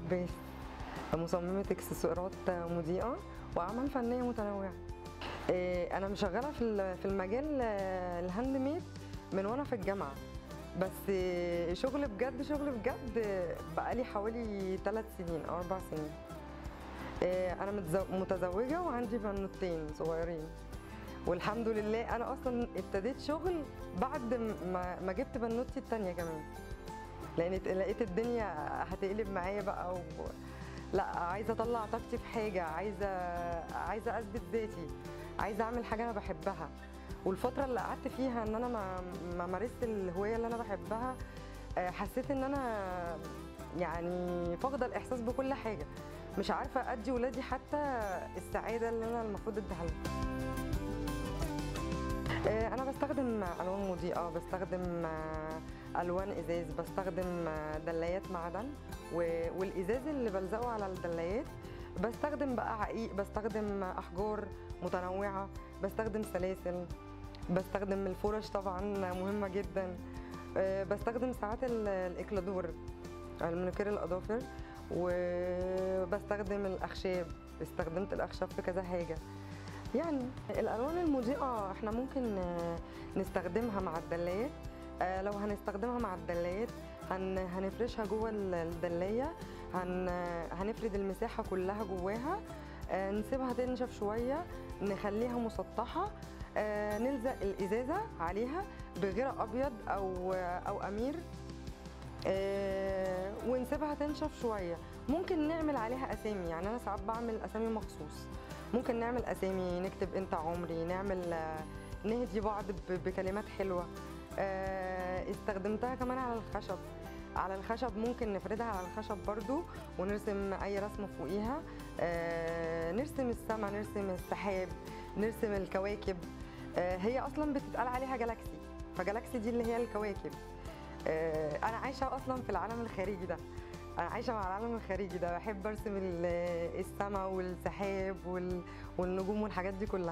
عباس مصممة اكسسوارات مضيئة وأعمال فنية متنوعة إيه، أنا مشغلة في ال- في المجال آه، الهاند ميد من وأنا في الجامعة بس إيه، شغل بجد شغل بجد آه، بقالي حوالي ثلاث سنين أو أربع سنين إيه، أنا متزو- متزوجة وعندي بنوتين صغيرين والحمد لله أنا أصلا ابتديت شغل بعد ما ما جبت بنوتي التانية كمان لان لقيت الدنيا هتقلب معايا بقى و... لا عايزه اطلع طاقتي في حاجه عايزه عايزه اثبت ذاتي عايزه اعمل حاجه انا بحبها والفتره اللي قعدت فيها ان انا ما ما مارست الهوايه اللي انا بحبها آه، حسيت ان انا يعني فاقده الاحساس بكل حاجه مش عارفه ادي ولادي حتى السعاده اللي انا المفروض اديها لهم آه، انا بستخدم الوان مضيئه بستخدم آه، الوان ازاز بستخدم آه، دلايات معدن و- والازاز اللي بلزقه على الدلايات بستخدم بقى عقيق بستخدم احجار متنوعه بستخدم سلاسل بستخدم الفرش طبعا مهمه جدا آه، بستخدم ساعات ال- الاكلادور المنكير الاظافر وبستخدم الاخشاب استخدمت الاخشاب في كذا حاجه يعني الالوان المضيئه احنا ممكن آه، نستخدمها مع الدلايات آه، لو هنستخدمها مع الدلايات هن هنفرشها جوه ال- الدلايه هن هنفرد المساحه كلها جواها آه، نسيبها تنشف شويه نخليها مسطحه آه، نلزق الازازه عليها بغيره ابيض او او امير آه، ونسيبها تنشف شويه ممكن نعمل عليها اسامي يعني انا ساعات بعمل اسامي مخصوص ممكن نعمل اسامي نكتب انت عمري نعمل آه، نهدي بعض ب- بكلمات حلوه آه، استخدمتها كمان على الخشب على الخشب ممكن نفردها على الخشب برضو ونرسم اي رسمه فوقيها آه، نرسم السماء نرسم السحاب نرسم الكواكب آه، هي اصلا بتتقال عليها جالاكسي فجالاكسي دي اللي هي الكواكب آه، انا عايشه اصلا في العالم الخارجي ده انا عايشه مع العالم الخارجي ده بحب ارسم ال- السماء والسحاب وال- والنجوم والحاجات دي كلها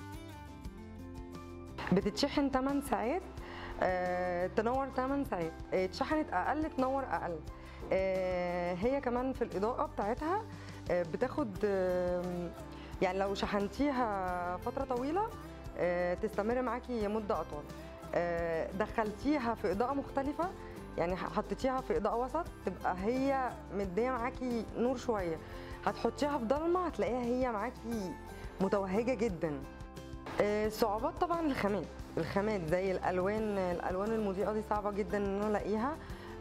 بتتشحن 8 ساعات آه، تنور 8 ساعات آه، اتشحنت اقل تنور اقل آه، هي كمان في الاضاءه بتاعتها آه، بتاخد آم، يعني لو شحنتيها فتره طويله آه، تستمر معاكي مده اطول آه، دخلتيها في اضاءه مختلفه يعني حطيتيها في اضاءه وسط تبقى هي مديه معاكي نور شويه هتحطيها في ضلمه هتلاقيها هي معاكي متوهجه جدا آه، الصعوبات طبعا الخامات الخامات زي الالوان الالوان المضيئه دي صعبه جدا ان انا الاقيها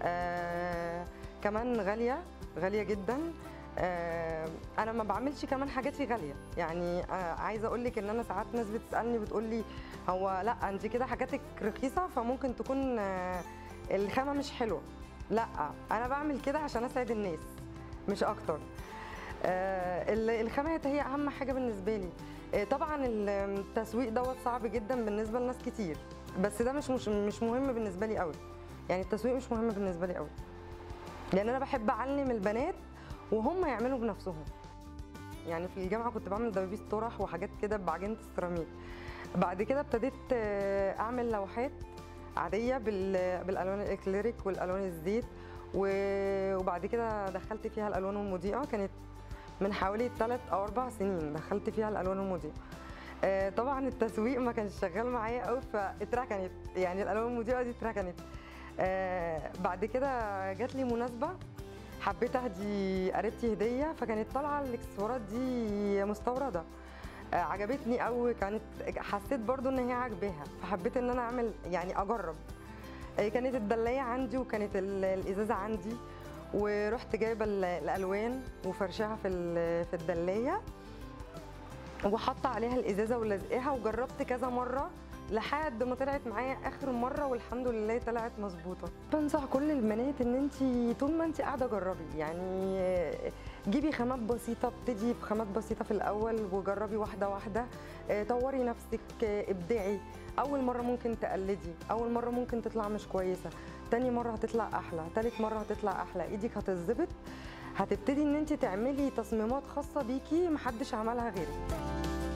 آه كمان غاليه غاليه جدا آه انا ما بعملش كمان حاجاتي غاليه يعني آه عايزه اقول لك ان انا ساعات ناس بتسالني بتقول لي هو لا انت كده حاجاتك رخيصه فممكن تكون آه الخامه مش حلوه لا انا بعمل كده عشان اسعد الناس مش اكتر آه، ال- الخامات هي اهم حاجه بالنسبه لي آه، طبعا التسويق دوت صعب جدا بالنسبه لناس كتير بس ده مش مش مش مهم بالنسبه لي قوي يعني التسويق مش مهم بالنسبه لي قوي لان انا بحب اعلم البنات وهم يعملوا بنفسهم يعني في الجامعه كنت بعمل دبابيس طرح وحاجات كده بعجينه السيراميك بعد كده ابتديت آه، اعمل لوحات عاديه بال- بالالوان الاكليريك والالوان الزيت و- وبعد كده دخلت فيها الالوان المضيئه كانت من حوالي ثلاث او اربع سنين دخلت فيها الالوان المضيئه آه، طبعا التسويق ما كانش شغال معايا قوي فاتركنت يعني الالوان المضيئه دي اتركنت آه، بعد كده جات لي مناسبه حبيت اهدي قريبتي هديه فكانت طالعه الاكسسوارات دي مستورده آه، عجبتني قوي كانت حسيت برضو ان هي عاجباها فحبيت ان انا اعمل يعني اجرب آه، كانت الدلايه عندي وكانت ال- الازازه عندي ورحت جايبه ال- الالوان وفرشاها في ال- في الدلايه وحاطه عليها الازازه ولازقاها وجربت كذا مره لحد ما طلعت معايا اخر مره والحمد لله طلعت مظبوطه بنصح كل البنات ان انت طول ما انت قاعده جربي يعني جيبي خامات بسيطه ابتدي بخامات بسيطه في الاول وجربي واحده واحده آه، طوري نفسك آه، ابدعي اول مره ممكن تقلدي اول مره ممكن تطلع مش كويسه تاني مره هتطلع احلى تالت مره هتطلع احلى ايدك هتظبط هتبتدي ان انت تعملي تصميمات خاصه بيكي محدش عملها غيرك